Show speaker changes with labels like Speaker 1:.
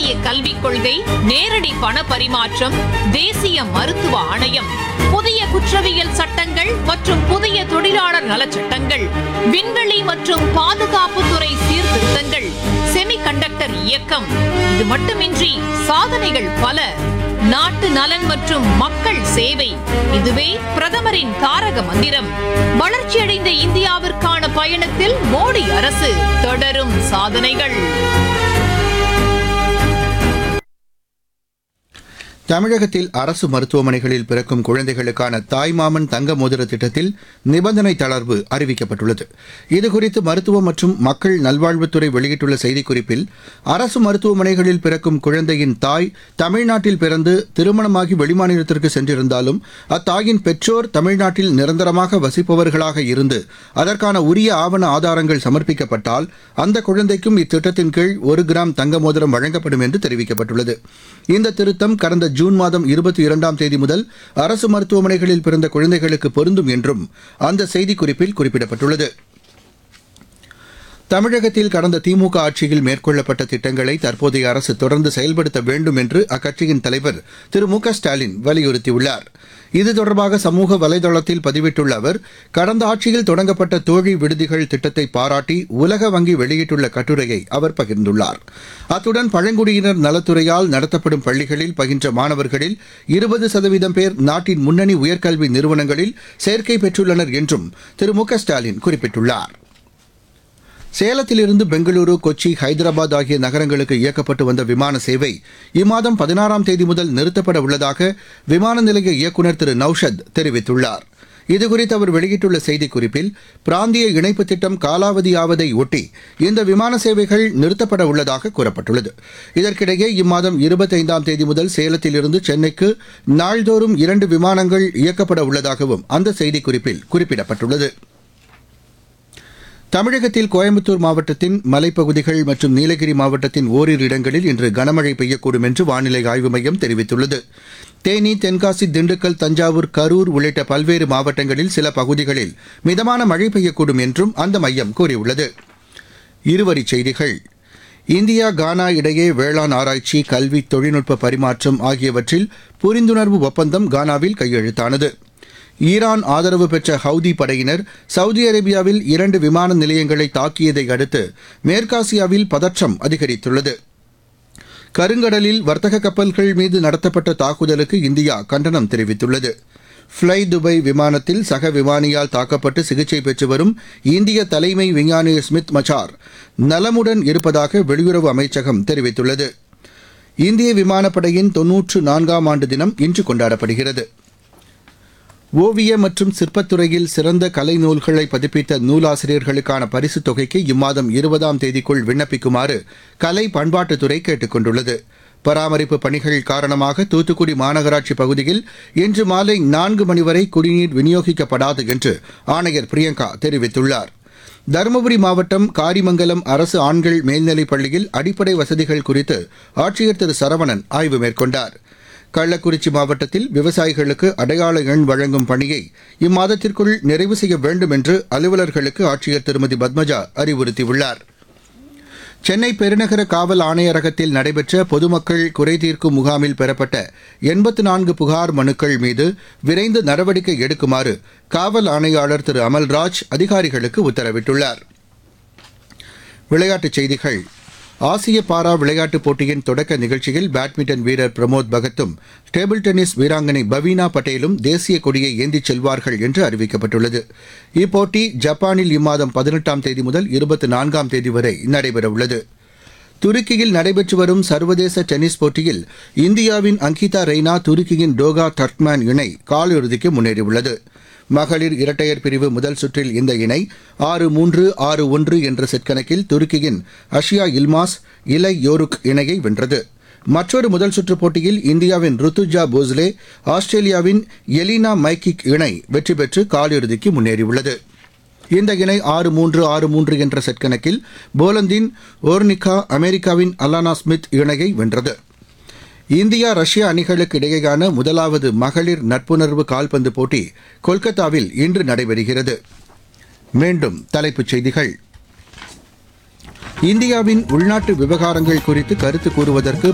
Speaker 1: தேசிய கல்விக் கொள்கை நேரடி பண பரிமாற்றம் தேசிய மருத்துவ ஆணையம் புதிய குற்றவியல் சட்டங்கள் மற்றும் புதிய தொழிலாளர் நலச்சட்டங்கள் விண்வெளி மற்றும் பாதுகாப்புத்துறை சீர்திருத்தங்கள் செமிகண்டக்டர் இயக்கம் இது மட்டுமின்றி சாதனைகள் பல நாட்டு நலன் மற்றும் மக்கள் சேவை இதுவே பிரதமரின் தாரக மந்திரம் வளர்ச்சியடைந்த இந்தியாவிற்கான பயணத்தில் மோடி அரசு தொடரும் சாதனைகள்
Speaker 2: தமிழகத்தில் அரசு மருத்துவமனைகளில் பிறக்கும் குழந்தைகளுக்கான தாய்மாமன் தங்க மோதிர திட்டத்தில் நிபந்தனை தளர்வு அறிவிக்கப்பட்டுள்ளது இதுகுறித்து மருத்துவம் மற்றும் மக்கள் நல்வாழ்வுத்துறை வெளியிட்டுள்ள செய்திக்குறிப்பில் அரசு மருத்துவமனைகளில் பிறக்கும் குழந்தையின் தாய் தமிழ்நாட்டில் பிறந்து திருமணமாகி வெளிமாநிலத்திற்கு சென்றிருந்தாலும் அத்தாயின் பெற்றோர் தமிழ்நாட்டில் நிரந்தரமாக வசிப்பவர்களாக இருந்து அதற்கான உரிய ஆவண ஆதாரங்கள் சமர்ப்பிக்கப்பட்டால் அந்த குழந்தைக்கும் இத்திட்டத்தின் கீழ் ஒரு கிராம் தங்க மோதிரம் வழங்கப்படும் என்று தெரிவிக்கப்பட்டுள்ளது இந்த திருத்தம் கடந்த ஜூன் மாதம் இருபத்தி இரண்டாம் தேதி முதல் அரசு மருத்துவமனைகளில் பிறந்த குழந்தைகளுக்கு பொருந்தும் என்றும் அந்த செய்திக்குறிப்பில் குறிப்பிடப்பட்டுள்ளது தமிழகத்தில் கடந்த திமுக ஆட்சியில் மேற்கொள்ளப்பட்ட திட்டங்களை தற்போதைய அரசு தொடர்ந்து செயல்படுத்த வேண்டும் என்று அக்கட்சியின் தலைவர் திரு மு க ஸ்டாலின் வலியுறுத்தியுள்ளார் இது தொடர்பாக சமூக வலைதளத்தில் பதிவிட்டுள்ள அவர் கடந்த ஆட்சியில் தொடங்கப்பட்ட தோழி விடுதிகள் திட்டத்தை பாராட்டி உலக வங்கி வெளியிட்டுள்ள கட்டுரையை அவர் பகிர்ந்துள்ளார் அத்துடன் பழங்குடியினர் நலத்துறையால் நடத்தப்படும் பள்ளிகளில் பயின்ற மாணவர்களில் இருபது சதவீதம் பேர் நாட்டின் முன்னணி உயர்கல்வி நிறுவனங்களில் சேர்க்கை பெற்றுள்ளனர் என்றும் திரு மு க ஸ்டாலின் குறிப்பிட்டுள்ளார் சேலத்திலிருந்து பெங்களூரு கொச்சி ஹைதராபாத் ஆகிய நகரங்களுக்கு இயக்கப்பட்டு வந்த விமான சேவை இம்மாதம் பதினாறாம் தேதி முதல் நிறுத்தப்பட உள்ளதாக விமான நிலைய இயக்குநர் திரு நௌஷத் தெரிவித்துள்ளார் இதுகுறித்து அவர் வெளியிட்டுள்ள செய்திக்குறிப்பில் பிராந்திய இணைப்பு திட்டம் காலாவதியாவதை ஒட்டி இந்த விமான சேவைகள் நிறுத்தப்பட உள்ளதாக கூறப்பட்டுள்ளது இதற்கிடையே இம்மாதம் இருபத்தைந்தாம் தேதி முதல் சேலத்திலிருந்து சென்னைக்கு நாள்தோறும் இரண்டு விமானங்கள் இயக்கப்பட உள்ளதாகவும் அந்த செய்திக்குறிப்பில் குறிப்பிடப்பட்டுள்ளது தமிழகத்தில் கோயம்புத்தூர் மாவட்டத்தின் மலைப்பகுதிகள் மற்றும் நீலகிரி மாவட்டத்தின் ஓரிரு இடங்களில் இன்று கனமழை பெய்யக்கூடும் என்று வானிலை ஆய்வு மையம் தெரிவித்துள்ளது தேனி தென்காசி திண்டுக்கல் தஞ்சாவூர் கரூர் உள்ளிட்ட பல்வேறு மாவட்டங்களில் சில பகுதிகளில் மிதமான மழை பெய்யக்கூடும் என்றும் அந்த மையம் கூறியுள்ளது இருவரிச் செய்திகள் இந்தியா கானா இடையே வேளாண் ஆராய்ச்சி கல்வி தொழில்நுட்ப பரிமாற்றம் ஆகியவற்றில் புரிந்துணர்வு ஒப்பந்தம் கானாவில் கையெழுத்தானது ஈரான் ஆதரவு பெற்ற ஹவுதி படையினர் சவுதி அரேபியாவில் இரண்டு விமான நிலையங்களை தாக்கியதை அடுத்து மேற்காசியாவில் பதற்றம் அதிகரித்துள்ளது கருங்கடலில் வர்த்தக கப்பல்கள் மீது நடத்தப்பட்ட தாக்குதலுக்கு இந்தியா கண்டனம் தெரிவித்துள்ளது ஃப்ளை துபாய் விமானத்தில் சக விமானியால் தாக்கப்பட்டு சிகிச்சை பெற்று வரும் இந்திய தலைமை விஞ்ஞானி ஸ்மித் மச்சார் நலமுடன் இருப்பதாக வெளியுறவு அமைச்சகம் தெரிவித்துள்ளது இந்திய விமானப்படையின் தொன்னூற்று நான்காம் ஆண்டு தினம் இன்று கொண்டாடப்படுகிறது ஓவிய மற்றும் சிற்பத்துறையில் சிறந்த கலை நூல்களை பதிப்பித்த நூலாசிரியர்களுக்கான பரிசுத் தொகைக்கு இம்மாதம் இருபதாம் தேதிக்குள் விண்ணப்பிக்குமாறு கலை பண்பாட்டுத்துறை கேட்டுக் கொண்டுள்ளது பராமரிப்பு பணிகள் காரணமாக தூத்துக்குடி மாநகராட்சி பகுதியில் இன்று மாலை நான்கு மணி வரை குடிநீர் விநியோகிக்கப்படாது என்று ஆணையர் பிரியங்கா தெரிவித்துள்ளார் தருமபுரி மாவட்டம் காரிமங்கலம் அரசு ஆண்கள் மேல்நிலைப் பள்ளியில் அடிப்படை வசதிகள் குறித்து ஆட்சியர் திரு சரவணன் ஆய்வு மேற்கொண்டார் கள்ளக்குறிச்சி மாவட்டத்தில் விவசாயிகளுக்கு அடையாள எண் வழங்கும் பணியை இம்மாதத்திற்குள் நிறைவு செய்ய வேண்டும் என்று அலுவலர்களுக்கு ஆட்சியர் திருமதி பத்மஜா அறிவுறுத்தியுள்ளார் சென்னை பெருநகர காவல் ஆணையரகத்தில் நடைபெற்ற பொதுமக்கள் குறைதீர்க்கும் முகாமில் பெறப்பட்ட எண்பத்து நான்கு புகார் மனுக்கள் மீது விரைந்து நடவடிக்கை எடுக்குமாறு காவல் ஆணையாளர் திரு அமல்ராஜ் அதிகாரிகளுக்கு உத்தரவிட்டுள்ளார் விளையாட்டுச் செய்திகள் ஆசிய பாரா விளையாட்டுப் போட்டியின் தொடக்க நிகழ்ச்சியில் பேட்மிண்டன் வீரர் பிரமோத் பகத்தும் டேபிள் டென்னிஸ் வீராங்கனை பவீனா பட்டேலும் தேசிய கொடியை ஏந்திச் செல்வார்கள் என்று அறிவிக்கப்பட்டுள்ளது இப்போட்டி ஜப்பானில் இம்மாதம் பதினெட்டாம் தேதி முதல் இருபத்தி நான்காம் தேதி வரை நடைபெறவுள்ளது துருக்கியில் நடைபெற்று வரும் சர்வதேச டென்னிஸ் போட்டியில் இந்தியாவின் அங்கிதா ரெய்னா துருக்கியின் டோகா டர்க்மேன் இணை காலிறுதிக்கு முன்னேறியுள்ளது மகளிர் இரட்டையர் பிரிவு முதல் சுற்றில் இந்த இணை ஆறு மூன்று ஆறு ஒன்று என்ற செட் கணக்கில் துருக்கியின் அஷியா இல்மாஸ் இலை யோருக் இணையை வென்றது மற்றொரு முதல் சுற்றுப் போட்டியில் இந்தியாவின் ருத்துஜா போஸ்லே ஆஸ்திரேலியாவின் எலினா மைக்கிக் இணை வெற்றி பெற்று காலிறுதிக்கு முன்னேறியுள்ளது இந்த இணை ஆறு மூன்று ஆறு மூன்று என்ற செட் கணக்கில் போலந்தின் ஓர்னிகா அமெரிக்காவின் அலானா ஸ்மித் இணையை வென்றது இந்தியா ரஷ்யா அணிகளுக்கு இடையேயான முதலாவது மகளிர் நட்புணர்வு கால்பந்து போட்டி கொல்கத்தாவில் இன்று நடைபெறுகிறது மீண்டும் தலைப்புச் செய்திகள் இந்தியாவின் உள்நாட்டு விவகாரங்கள் குறித்து கருத்து கூறுவதற்கு